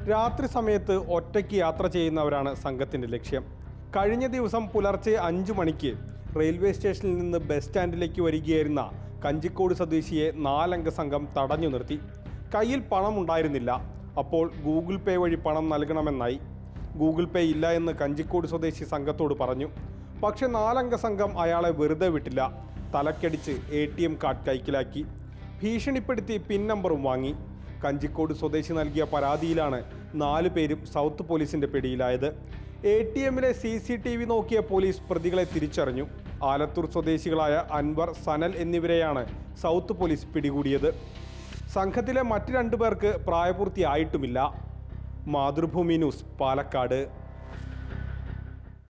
രാത്രി സമയത്ത് ഒറ്റയ്ക്ക് യാത്ര ചെയ്യുന്നവരാണ് സംഘത്തിന്റെ ലക്ഷ്യം കഴിഞ്ഞ ദിവസം പുലർച്ചെ അഞ്ചു മണിക്ക് റെയിൽവേ സ്റ്റേഷനിൽ നിന്ന് ബസ് സ്റ്റാൻഡിലേക്ക് വരികയായിരുന്ന കഞ്ചിക്കോട് സ്വദേശിയെ നാലംഗ സംഘം തടഞ്ഞു നിർത്തി കയ്യിൽ പണം ഉണ്ടായിരുന്നില്ല അപ്പോൾ ഗൂഗിൾ പേ വഴി പണം നൽകണമെന്നായി ഗൂഗിൾ പേ ഇല്ല എന്ന് കഞ്ചിക്കോട് സ്വദേശി സംഘത്തോട് പറഞ്ഞു പക്ഷെ നാലംഗ സംഘം അയാളെ വെറുതെ വിട്ടില്ല തലക്കടിച്ച് എ ടി എം കാർഡ് കൈക്കലാക്കി ഭീഷണിപ്പെടുത്തി പിൻ നമ്പറും വാങ്ങി കഞ്ചിക്കോട് സ്വദേശി നൽകിയ പരാതിയിലാണ് നാല് പേരും സൗത്ത് പോലീസിന്റെ പിടിയിലായത് എ ടി എമ്മിലെ സി സി ടി വി നോക്കിയ പോലീസ് പ്രതികളെ തിരിച്ചറിഞ്ഞു ആലത്തൂർ സ്വദേശികളായ അൻവർ സനൽ എന്നിവരെയാണ് സൗത്ത് പോലീസ് പിടികൂടിയത് സംഘത്തിലെ മറ്റ് രണ്ടു പേർക്ക് പ്രായപൂർത്തിയായിട്ടുമില്ല മാതൃഭൂമി ന്യൂസ് പാലക്കാട്